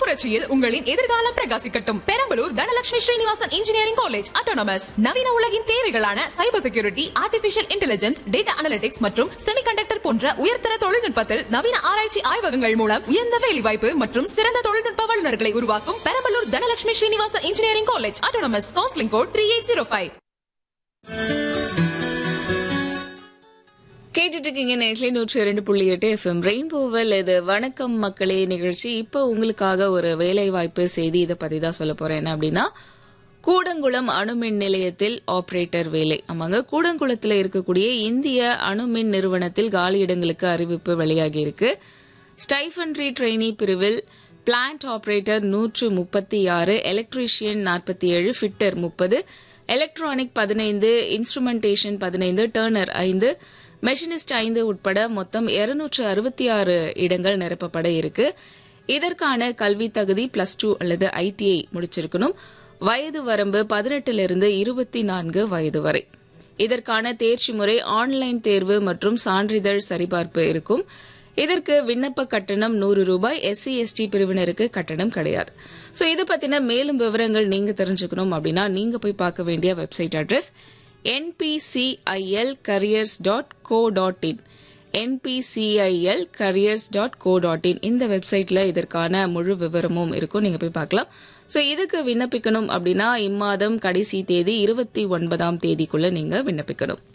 புரட்சியில் உங்களின் எதிர்காலம் பிரகாசிக்கட்டும் Perambalur Dhanalakshmi Srinivasan engineering college autonomous நவீன உலகின் தேவைகளான cyber security artificial intelligence data analytics மற்றும் செமிகண்டக்டர் போன்ற உயர்தர தொழில்நுட்பத்தில் நவீன ஆராய்ச்சி ஆய்வகங்கள் மூலம் உயர்ந்த வேலைவாய்ப்பு மற்றும் சிறந்த தொழில்நுட்ப வல்லுநர்களை உருவாக்கும் Perambalur Dhanalakshmi Srinivasan engineering college autonomous counselling code three eight zero five கேட்டுட்டு இருக்கீங்க நேற்று நூற்றி இரண்டு புள்ளி எட்டு எஃப்எம் ரெயின்போவில் இது வணக்கம் மக்களே நிகழ்ச்சி இப்போ உங்களுக்காக ஒரு வேலை வாய்ப்பு செய்தி இதை பத்தி தான் சொல்ல போறேன் என்ன அப்படின்னா கூடங்குளம் அணுமின் நிலையத்தில் ஆபரேட்டர் வேலை ஆமாங்க கூடங்குளத்தில் இருக்கக்கூடிய இந்திய அணுமின் நிறுவனத்தில் காலியிடங்களுக்கு அறிவிப்பு வெளியாகி இருக்கு ஸ்டைஃபன்ட்ரி ட்ரெயினி பிரிவில் பிளான்ட் ஆபரேட்டர் நூற்று முப்பத்தி ஆறு எலக்ட்ரீஷியன் நாற்பத்தி ஏழு ஃபிட்டர் முப்பது எலக்ட்ரானிக் பதினைந்து இன்ஸ்ட்ருமெண்டேஷன் பதினைந்து டர்னர் ஐந்து மெஷினிஸ்ட் ஐந்து உட்பட மொத்தம் இருநூற்று அறுபத்தி ஆறு இடங்கள் நிரப்பப்பட இருக்கு இதற்கான கல்வி தகுதி பிளஸ் டூ அல்லது ஐடிஐ முடிச்சிருக்கணும் வயது வரம்பு பதினெட்டிலிருந்து இருபத்தி நான்கு வயது வரை இதற்கான தேர்ச்சி முறை ஆன்லைன் தேர்வு மற்றும் சான்றிதழ் சரிபார்ப்பு இருக்கும் இதற்கு விண்ணப்ப கட்டணம் நூறு ரூபாய் எஸ்சி எஸ்டி பிரிவினருக்கு கட்டணம் கிடையாது ஸோ இது பத்தின மேலும் விவரங்கள் நீங்க தெரிஞ்சுக்கணும் அப்படின்னா நீங்க போய் பார்க்க வேண்டிய website address NPCIL careers dot co dot in NPCIL careers dot co dot in இந்த வெப்சைட்ல இதற்கான முழு விவரமும் இருக்கும் நீங்க போய் பார்க்கலாம் ஸோ இதுக்கு விண்ணப்பிக்கணும் அப்படின்னா இம்மாதம் கடைசி தேதி இருபத்தி ஒன்பதாம் தேதிக்குள்ள நீங்க விண்ணப்பிக்கணும்